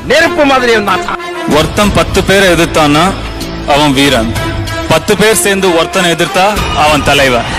நெருப்பு மாதிரி இருந்தான் ஒருத்தன் பத்து பேரை எதிர்த்தான்னா அவன் வீரன் பத்து பேர் சேர்ந்து ஒருத்தனை எதிர்த்தா அவன் தலைவன்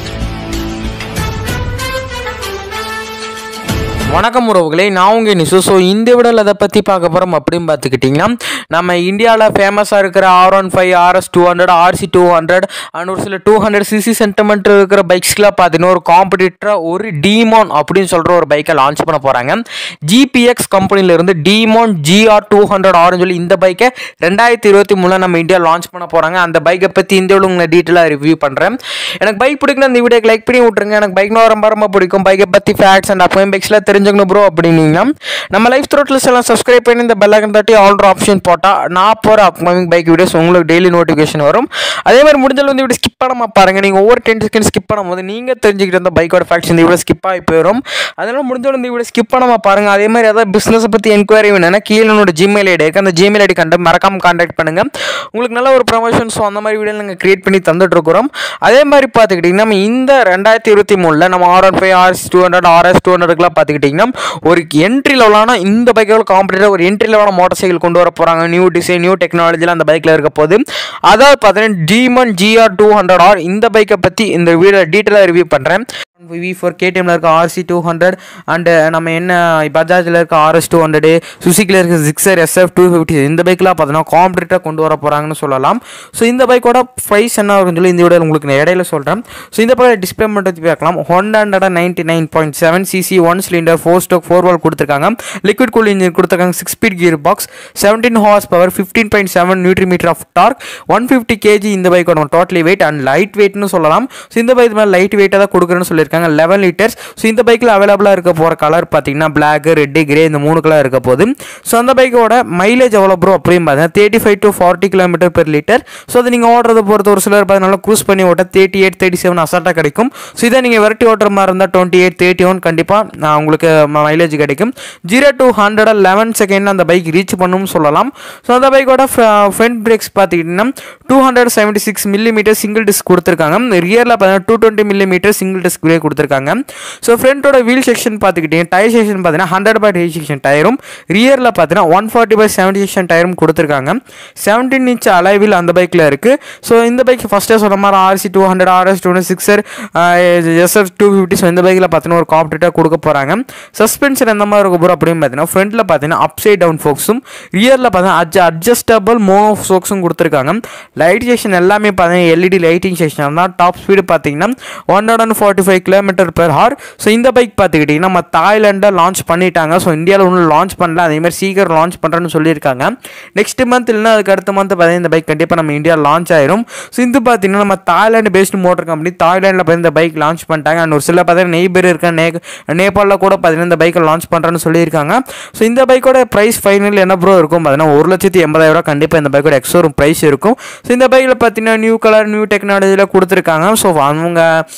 வணக்கம் உறவுகளே நான் உங்கள் நிசு ஸோ இந்த விடல் அதை பற்றி பார்க்க போகிறோம் அப்படின்னு பார்த்துக்கிட்டிங்கன்னா நம்ம இந்தியாவில் ஃபேமஸாக இருக்கிற R one five RS two hundred RC two hundred and ஒரு சில டூ ஹண்ட்ரட் சிசி சென்டிமெண்ட் இருக்கிற பைக்ஸ்க்கெலாம் பார்த்தீங்கன்னா ஒரு காம்படிட்டராக ஒரு டீமான் அப்படின்னு சொல்கிற ஒரு பைக்கை லான்ச் பண்ண போகிறாங்க ஜிபிஎக்ஸ் கம்பெனிலேருந்து டீமான் ஜிஆர் டூ ஹண்ட்ரட் ஆர்னு சொல்லி இந்த பைக்கை ரெண்டாயிரத்தி இருபத்தி மூணில் நம்ம இந்தியா லான்ச் பண்ண போகிறாங்க அந்த பைக்கை பற்றி இந்த விட உங்களை டீட்டெயிலாக ரிவ்யூ பண்ணுறேன் எனக்கு பைக் பிடிக்கணும் இந்த வீடியோக்கு லைக் பண்ணி விட்ருங்க எனக்கு பைக் ரொம்ப ரொம்ப பிடிக்கும் பைக்கை பற்றி ஃபேக்ட்ஸ் அண்ட் அப்கமிங் பைக்ஸ்லாம் தெரிஞ்சுக்கணும் ப்ரோ அப்படின்னீங்கன்னா நம்ம லைஃப் த்ரோட்லஸ் எல்லாம் சப்ஸ்கிரைப் பண்ணி இந்த பெல் ஐக்கன் தட்டி ஆல்ட்ரு ஆப்ஷன் போட்டால் நான் போகிற அப்கமிங் பைக் வீடியோஸ் உங்களுக்கு டெய்லி நோட்டிஃபிகேஷன் வரும் அதே மாதிரி முடிஞ்சளவு இந்த வீடியோ ஸ்கிப் பண்ணாம பாருங்க நீங்கள் ஒவ்வொரு டென் செகண்ட் ஸ்கிப் பண்ணும்போது நீங்கள் தெரிஞ்சுக்கிட்டு இருந்த பைக்கோட ஃபேக்ட்ஸ் இந்த வீடியோ ஸ்கிப் ஆகி போயிடும் அதனால முடிஞ்சளவு இந்த வீடியோ ஸ்கிப் பண்ணாம பாருங்க அதே மாதிரி ஏதாவது பிஸ்னஸை பற்றி என்கொயரி வேணும்னா கீழே என்னோட ஜிமெயில் ஐடி இருக்கு அந்த ஜிமெயில் ஐடி கண்டு மறக்காம கான்டாக்ட் பண்ணுங்க உங்களுக்கு நல்ல ஒரு ப்ரொமோஷன் ஸோ அந்த மாதிரி வீடியோ நாங்கள் கிரியேட் பண்ணி தந்துட்டு இருக்கிறோம் அதே மாதிரி பார்த்துக்கிட்டிங்கன்னா நம்ம இந்த ரெண்டாயிரத்தி இருபத்தி மூணில் நம்ம R one five RS two hundred RS two ஹண்ட்ரட்லாம் பார்த்துக்கிட்டிங்கன்னா ஒரு என்ட்ரி லெவலான இந்த பைக்கோட காம்படிட்டர் ஒரு என்ட்ரி லெவலான மோட்டார் சைக்கிள் கொண்டு வர போகிறாங்க நியூ டிசைன் நியூ டெக்னாலஜியில் அந்த பைக்கில் இருக்க போது அதாவது பார்த்தீங்கன்னா demon GR two hundred R இந்த பைக்கை பற்றி இந்த வீடியோ டீட்டெயிலாக ரிவ்யூ பண்ணுறேன் வி ஃபோர் கேடிஎம்ல இருக்க ஆர்சி டூ ஹண்ட்ரட் அண்டு நம்ம என்ன பஜாஜில் இருக்க ஆர்எஸ் டூ ஹண்ட்ரடு சுசிக்கில் இருக்க சிக்ஸர் எஸ்எஃப் டூ ஃபிஃப்டி இந்த பைக்கெலாம் பார்த்தீங்கன்னா காம்படிட்டாக கொண்டு வர போகிறாங்கன்னு சொல்லலாம் ஸோ இந்த பைக்கோட ப்ரைஸ் என்ன வரும்னு சொல்லி இந்த வீடியோ உங்களுக்கு நான் இடையில சொல்கிறேன் ஸோ இந்த பக்கம் டிஸ்பிளே மட்டும் பார்க்கலாம் Honda hundred ninety nine point seven CC one cylinder four stroke four valve கொடுத்துருக்காங்க லிக்விட் கூல் இன்ஜின் கொடுத்துருக்காங்க six speed gear box seventeen horse power fifteen point seven newton metre of torque one fifty KG இந்த பைக்கோட totally weight and light வெயிட்னு சொல்லலாம் so இந்த bike மேலே light வெயிட்டாக தான் கொடுக்குறேன்னு சொல்லியிருக்காங்க லெவன் லிட்டர்ஸ் ஸோ இந்த பைக்கில் அவைலபிளாக இருக்க போகிற கலர் பார்த்தீங்கன்னா பிளாக் ரெட்டு கிரே இந்த மூணு கலர் இருக்க போகுது ஸோ அந்த பைக்கோட மைலேஜ் எவ்வளோ ப்ரோ அப்படின்னு பார்த்தீங்கன்னா thirty five to forty kilometre per litre so அதை நீங்கள் ஓடுறத பொறுத்த ஒரு சிலர் பார்த்தீங்கன்னா க்ரூஸ் பண்ணி ஓட்ட தேர்ட்டி எயிட் தேர்ட்டி செவன் அசால்ட்டாக கிடைக்கும் ஸோ இதை நீங்கள் வெரைட்டி ஓட்டுற மாதிரி இருந்தால் டுவெண்ட்டி எயிட் தேர்ட்டி ஒன் கண்டிப்பாக நான் உங்களுக்கு மைலேஜ் கிடைக்கும் zero to hundred eleven second அந்த பைக் ரீச் பண்ணும்னு சொல்லலாம் ஸோ அந்த பைக்கோட ஃப்ரண்ட் பிரேக்ஸ் பார்த்துக்கிட்டிங்கன்னா two hundred seventy six millimetre single disc கொடுத்துருக்காங்க ரியரில் பார்த்தீங்கன்னா two twenty millimetre single disc brake கொடுத்துருக்காங்க ஸோ ஃப்ரண்ட்டோட வீல் செக்ஷன் பார்த்துக்கிட்டீங்க டயர் செக்ஷன் பார்த்தீங்கன்னா ஹண்ட்ரட் பை எயிட் செக்ஷன் டயரும் ரியரில் பார்த்தீங்கன்னா one forty by seventy section டயரும் கொடுத்துருக்காங்க செவன்டீன் இன்ச் அலைவில் அந்த பைக்கில் இருக்குது ஸோ இந்த பைக் ஃபஸ்ட்டே சொன்ன மாதிரி RC two hundred RS two Gixxer SF two fifty so இந்த பைக்கில் பார்த்தீங்கன்னா ஒரு காம்படிட்டாக கொடுக்க போகிறாங்க சஸ்பென்ஷன் எந்த மாதிரி இருக்க போகிறோம் அப்படின்னு பார்த்தீங்கன்னா ஃப்ரண்ட்டில் பார்த்தீங்கன்னா அப் சைட் டவுன் ஃபோக்ஸும் ரியரில் பார்த்தீங்கன்னா அட்ஜ அட்ஜஸ்டபிள் மோனோ ஃபோக்ஸும் கொடுத்துருக்காங்க லைட் செக்ஷன் எல்லாமே பார்த்தீங்கன்னா எல்இடி லைட்டிங் செக்ஷன் தான் டாப் ஸ்பீடு பார்த்தீங்கன்னா one hundred and forty five kilometre per hour so இந்த பைக் பார்த்துக்கிட்டிங்கன்னா நம்ம தாய்லாண்டில் லான்ச் பண்ணிட்டாங்க ஸோ இந்தியாவில் ஒன்றும் லான்ச் பண்ணல அதேமாதிரி சீக்கிரம் லான்ச் பண்ணுறேன்னு சொல்லியிருக்காங்க நெக்ஸ்ட் மந்த் இல்லைனா அதுக்கு அடுத்த மந்த் பார்த்தீங்கன்னா இந்த பைக் கண்டிப்பாக நம்ம இந்தியா லான்ச் ஆயிரும் ஸோ இது பார்த்தீங்கன்னா நம்ம தாய்லாந்து பேஸ்டு மோட்டர் கம்பெனி தாய்லாண்டில் பார்த்தீங்கன்னா இந்த பைக் லான்ச் பண்ணிட்டாங்க அண்ட் ஒரு சில பார்த்தீங்கன்னா நெய்பர் இருக்க நே நேபாளில் கூட பார்த்தீங்கன்னா இந்த பைக்கை லான்ச் பண்ணுறேன்னு சொல்லியிருக்காங்க ஸோ இந்த பைக்கோட ப்ரைஸ் ஃபைனல் என்ன ப்ரோ இருக்கும் பார்த்தீங்கன்னா ஒரு லட்சத்தி எண்பதாயிரம் ரூபா கண்டிப்பாக இந்த பைக்கோட எக்ஸோரும் ப்ரைஸ் இருக்கும் ஸோ இந்த பைக்கில் பார்த்தீங்கன்னா நியூ கலர் நியூ டெக்னாலஜியில் கொடுத்துருக்காங்க ஸோ அவங்க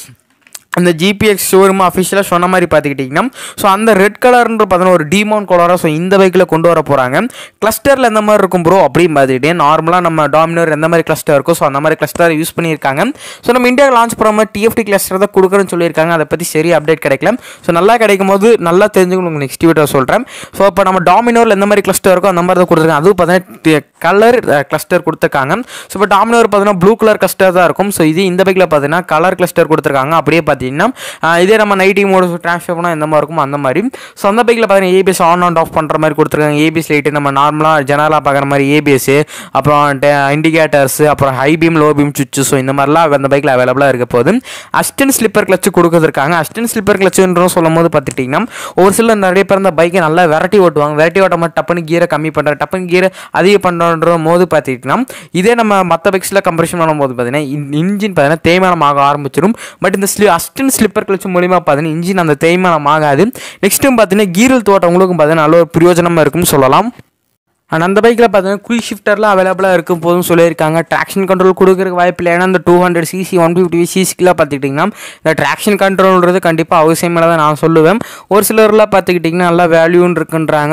அந்த ஜிபிஎக்ஸ் ஷோரூம் அஃபிஷியலாக சொன்ன மாதிரி பார்த்துக்கிட்டிங்கன்னா ஸோ அந்த ரெட் கலர்ன்ற பார்த்தீங்கன்னா ஒரு டிமௌண்ட் கலராக ஸோ இந்த பைக்கில் கொண்டு வர போகிறாங்க கிளஸ்டரில் எந்த மாதிரி இருக்கும் ப்ரோ அப்படின்னு பார்த்துக்கிட்டே நார்மலாக நம்ம டாமினர் எந்த மாதிரி கிளஸ்டர் இருக்கும் ஸோ அந்த மாதிரி கிளஸ்டர் யூஸ் பண்ணியிருக்காங்க ஸோ நம்ம இந்தியா லான்ச் பண்ணுற மாதிரி டிஎஃப்டி கிளஸ்டர் தான் கொடுக்குறேன்னு சொல்லியிருக்காங்க அதை பற்றி சரி அப்டேட் கிடைக்கல ஸோ நல்லா கிடைக்கும் போது நல்லா தெரிஞ்சுக்கணும் உங்களுக்கு நெக்ஸ்ட் வீடியோ சொல்கிறேன் ஸோ இப்போ நம்ம டாமினோரில் எந்த மாதிரி கிளஸ்டர் இருக்கோ அந்த மாதிரி தான் கொடுத்துருக்காங்க அதுவும் பார்த்தீங்கன்னா கலர் கிளஸ்டர் கொடுத்துருக்காங்க ஸோ இப்போ டாமினோர் பார்த்தீங்கன்னா ப்ளூ கலர் கிளஸ்டர் தான் இருக்கும் ஸோ இது இந்த பைக்கில் பார்த்தீங்கன்னா கலர் கிளஸ்டர் கொடுத்துருக்காங்க அப்படியே பார்த்தீங்கன்னா ஆஹ் இதே நம்ம நைட்டி மோடு ட்ரான்ஸ்ஃபர் பண்ணால் எந்த மாதிரி இருக்கும் அந்த மாதிரி ஸோ அந்த பைக்கில் பார்த்தீங்கன்னா ஏபிஎஸ் ஆன் அண்ட் ஆஃப் பண்ணுற மாதிரி கொடுத்துருக்காங்க ஏபிஎஸ் லைட்டு நம்ம நார்மலாக ஜெனரலாக பார்க்குற மாதிரி ஏபிஎஸ் அப்புறம் இண்டிகேட்டர்ஸ் அப்புறம் ஹை பீம் லோ பீம் சுவிட்சு ஸோ இந்த மாதிரிலாம் அந்த பைக்கில் அவைலபிளாக இருக்க போது அஸ்டன் ஸ்லிப்பர் கிளச்சு கொடுக்குறதுக்காங்க அஸ்டன் ஸ்லிப்பர் கிளச்சுன்றோம் சொல்லும் போது பார்த்துட்டிங்கன்னா ஒரு சிலர் நிறைய பேர் இந்த பைக்கை நல்லா வெரைட்டி ஓட்டுவாங்க வெரைட்டி ஓட்ட மாதிரி டப்புன்னு கீரை கம்மி பண்ணுற டப்புன்னு கீரை அதிகம் பண்ணுற போது பார்த்துக்கிட்டிங்கன்னா இதே நம்ம மற்ற பைக்ஸில் கம்பரிஷன் பண்ணும்போது பார்த்தீங்கன்னா இன்ஜின் பார்த்தீங்கன்னா தேய்மானம் ஆக ஆரம்பிச்சிடும் பட் இந்த ஸ்லி அஸ்டன் ஸ்லிப்பர் கிளச்சு மூலியமாக பார்த்தீங்கன்னா இன்ஜின் அந்த தேய்மானம் ஆகாது நெக்ஸ்ட்டும் பார்த்தீங்கன்னா கீரல் தோட்டவங்களுக்கும் பார்த்தீங்கன்னா நல்ல ஒரு பிரயோஜனமாக இருக்கும்னு சொல்லலாம் அண்ட் அந்த பைக்கில் பார்த்தீங்கன்னா குயிக் ஷிஃப்டர்லாம் அவைலபிளாக இருக்கும் போதும் சொல்லியிருக்காங்க ட்ராக்ஷன் கண்ட்ரோல் கொடுக்குறதுக்கு வாய்ப்பு இல்லை ஏன்னா அந்த two hundred CC one fifty சிசிக்கெலாம் பார்த்துக்கிட்டிங்கன்னா இந்த ட்ராக்ஷன் கண்ட்ரோல்ன்றது கண்டிப்பாக அவசியமாக தான் நான் சொல்லுவேன் ஒரு சிலர்லாம் பார்த்துக்கிட்டிங்கன்னா நல்லா வேல்யூன்னு இருக்குன்றாங்க பட்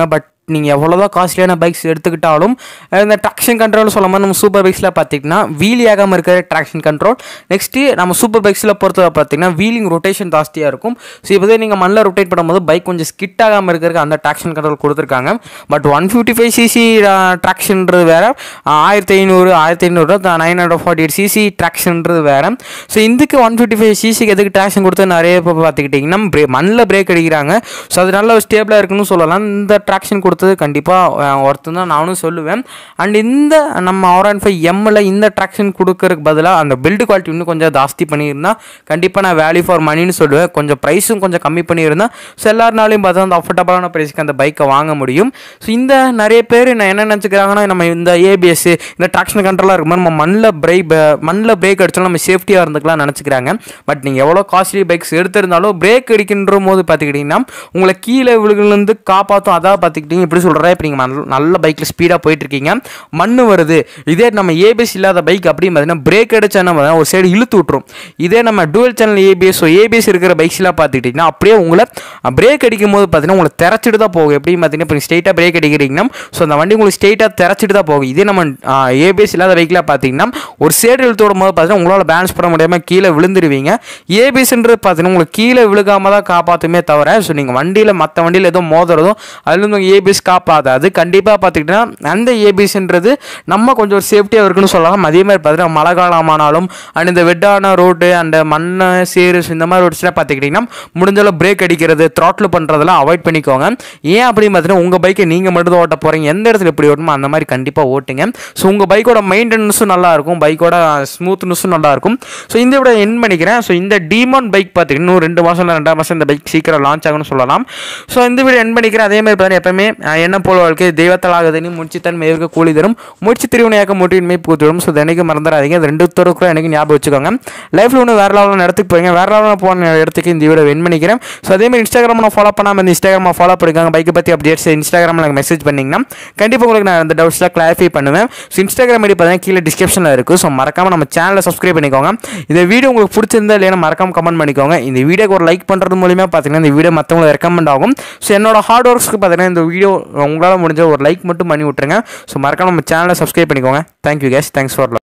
நீங்கள் எவ்வளோதான் காஸ்ட்லியான பைக்ஸ் எடுத்துக்கிட்டாலும் அஹ் இந்த ட்ராக்ஷன் கண்ட்ரோல் சொல்ல மாதிரி நம்ம சூப்பர் பைக்ஸில் பார்த்திங்கன்னா வீலி ஆகாமல் இருக்கிற ட்ராக்ஷன் கண்ட்ரோல் நெக்ஸ்ட்டு நம்ம சூப்பர் பைக்ஸில் பொறுத்த பார்த்தீங்கன்னா வீலிங் ரொட்டேஷன் ஜாஸ்தியாக இருக்கும் ஸோ இப்போ நீங்கள் மண்ணில் ரொட்டேட் பண்ணும்போது பைக் கொஞ்சம் ஸ்கிட் ஆகாமல் இருக்கிறதுக்கு அந்த ட்ராக்ஷன் கண்ட்ரோல் கொடுத்துருக்காங்க but one fifty five CC ட்ராக்ஷன்றது வேறு ஆயிரத்தி ஐநூறு ஆயிரத்தி ஐநூறு nine hundred forty eight CC ட்ராக்ஷன்றது வேறு ஸோ இதுக்கு ஒன் ஃபிஃப்டி ஃபைவ் சிசிக்கு எதுக்கு ட்ராக்ஷன் கொடுத்து நிறைய இப்போ பார்த்துக்கிட்டிங்கன்னா பிரே மண்ணில் பிரேக் அடிக்கிறாங்க ஸோ அது நல்ல ஸ்டேபிளாக இருக்குன்னு சொல்லலாம் இந்த ட்ராக்ஷன் கொடுத்தது கண்டிப்பாக ஒருத்தர் தான் நானும் சொல்லுவேன் அண்ட் இந்த நம்ம ஆர் அண்ட் ஃபைவ் எம்மில் இந்த ட்ராக்ஷன் கொடுக்கறதுக்கு பதிலாக அந்த பில்டு குவாலிட்டி இன்னும் கொஞ்சம் ஜாஸ்தி பண்ணியிருந்தா கண்டிப்பாக நான் வேல்யூ ஃபார் மணின்னு சொல்லுவேன் கொஞ்சம் ப்ரைஸும் கொஞ்சம் கம்மி பண்ணியிருந்தா ஸோ எல்லாருனாலையும் பார்த்தா அந்த அஃபோர்டபுளான ப்ரைஸ்க்கு அந்த பைக்கை வாங்க முடியும் ஸோ இந்த நிறைய பேர் நான் என்ன நினச்சிக்கிறாங்கன்னா நம்ம இந்த ஏபிஎஸ் இந்த ட்ராக்ஷன் கண்ட்ரோலாக இருக்கும்போது நம்ம மண்ணில் பிரேக் மண்ணில் பிரேக் அடித்தாலும் நம்ம சேஃப்டியாக இருந்துக்கலாம் நினச்சிக்கிறாங்க பட் நீங்கள் எவ்வளோ காஸ்ட்லி பைக்ஸ் எடுத்திருந்தாலும் பிரேக் அடிக்கின்ற போது பார்த்துக்கிட்டிங்கன்னா உங்களை கீழே விழுகுலேருந்து காப்பாற்றும் அதான் பார்த்துக்கிட்டிங்க இப்படி சொல்கிறேன் இப்போ நீங்கள் நல்ல பைக்கில் ஸ்பீடாக போயிட்டுருக்கீங்க மண் வருது இதே நம்ம ஏபிஎஸ் இல்லாத பைக் அப்படின்னு பார்த்தீங்கன்னா பிரேக் அடிச்சா நம்ம ஒரு சைடு இழுத்து விட்ரும் இதே நம்ம dual channel ABS so ABS இருக்கிற பைக்ஸ்லாம் பார்த்துக்கிட்டிங்கன்னா அப்படியே உங்களை பிரேக் அடிக்கும் போது பார்த்தீங்கன்னா உங்களை திறச்சிட்டு தான் போகும் எப்படின்னு பார்த்தீங்கன்னா இப்போ ஸ்ட்ரெயிட்டாக பிரேக் அடிக்கிறீங்கன்னா ஸோ அந்த வண்டி உங்களுக்கு ஸ்ட்ரெயிட்டாக திறச்சிட்டு தான் போகும் இதே நம்ம ஏபிஎஸ் இல்லாத பைக்கில் பார்த்தீங்கன்னா ஒரு சைடு இழுத்து விடும் போது பார்த்தீங்கன்னா உங்களால் பேலன்ஸ் பண்ண முடியாமல் கீழே விழுந்துருவீங்க ஏபிஎஸ்ன்றது பார்த்தீங்கன்னா உங்களுக்கு கீழே விழுகாம தான் காப்பாற்றுமே தவிர ஸோ நீங்கள் வண்டியில் மற்ற வண்டியில் எதுவும் மோதுறதும் அதுலேருந்து உங்கள் ஏபிஎஸ் காப்பாற்றாது கண்டிப்பாக பார்த்துக்கிட்டிங்கன்னா அந்த ஏபிஎஸ்ன்றது நம்ம கொஞ்சம் ஒரு சேஃப்டியாக இருக்குன்னு சொல்லலாம் அதே மாதிரி பார்த்தீங்கன்னா மழை காலமானாலும் அண்ட் இந்த வெட்டான ரோடு அந்த மண்ணை சேரு இந்த மாதிரி ரோட்ஸ்லாம் பார்த்துக்கிட்டிங்கன்னா முடிஞ்சளவு பிரேக் அடிக்கிறது த்ராட்டில் பண்ணுறதெல்லாம் அவாய்ட் பண்ணிக்கோங்க ஏன் அப்படின்னு பார்த்தீங்கன்னா உங்கள் பைக்கை நீங்கள் மட்டும் தான் ஓட்ட போகிறீங்க எந்த இடத்துல எப்படி ஓட்டணுமோ அந்த மாதிரி கண்டிப்பாக ஓட்டுங்க ஸோ உங்கள் பைக்கோட மெயின்டெனன்ஸும் நல்லாயிருக்கும் பைக்கோட ஸ்மூத்னஸும் நல்லாயிருக்கும் ஸோ இந்த விட என் பண்ணிக்கிறேன் ஸோ இந்த டீமான் பைக் பார்த்திங்கன்னா இன்னும் ரெண்டு மாதம் இல்லை ரெண்டாம் மாதம் இந்த பைக் சீக்கிரம் லான்ச் ஆகும்னு சொல்லலாம் ஸோ இந்த வீடியோ என் பண்ணிக்கிறேன் அதே மாதிரி பார்த்தீங்கன்னா எப்பவுமே அஹ், என்ன போல வாழ்க்கை தெய்வத்தால் ஆகுதுன்னு முடிச்சுத்தன் மேற்கு கூலி தரும் முடிச்சு திருவினையாக்க மூட்டின்மை பூத்திடும் ஸோ தினைக்கு மறந்துடாதீங்க அது ரெண்டு தூரம் எனக்கு ஞாபகம் வச்சுக்கோங்க லைஃப்பில் ஒன்று வேறு லெவலில் இடத்துக்கு போறீங்க வேறு லெவலில் போன இடத்துக்கு இந்த வீடியோ வின் பண்ணிக்கிறேன் ஸோ அதே மாதிரி இன்ஸ்டாகிராம் நான் ஃபாலோ பண்ணாமல் இந்த இன்ஸ்டாகிராம் ஃபாலோ பண்ணிக்காங்க பைக்கை பற்றி அப்டேட்ஸ் இன்ஸ்டாகிராமில் எனக்கு மெசேஜ் பண்ணிங்கன்னா கண்டிப்பாக உங்களுக்கு நான் அந்த டவுட்ஸ்லாம் கிளாரிஃபை பண்ணுவேன் ஸோ இன்ஸ்டாகிராம் ஐடி பார்த்தீங்கன்னா கீழே டிஸ்கிரிப்ஷனில் இருக்குது ஸோ மறக்காமல் நம்ம சேனலை சப்ஸ்கிரைப் பண்ணிக்கோங்க இந்த வீடியோ உங்களுக்கு பிடிச்சிருந்தா இல்லையா மறக்காம கமெண்ட் பண்ணிக்கோங்க இந்த வீடியோக்கு ஒரு லைக் பண்ணுறது மூலியமாக பார்த்தீங்கன்னா இந்த வீடியோ மற்றவங்களுக்கு ரெக்கமெண்ட் ஆகும் ஸோ என்னோட ஹார்ட் ஒர்க்ஸ்க்கு பார்த்தீங்கன்னா இந்த வீடியோ உங்களால் முடிஞ்ச ஒரு லைக் மட்டும் பண்ணி விட்டுருங்க ஸோ மறக்காம நம்ம சேனலை சப்ஸ்கிரைப் பண்ணிக்கோங்க தேங்க்யூ கேஸ் தேங்க்ஸ் ஃபார்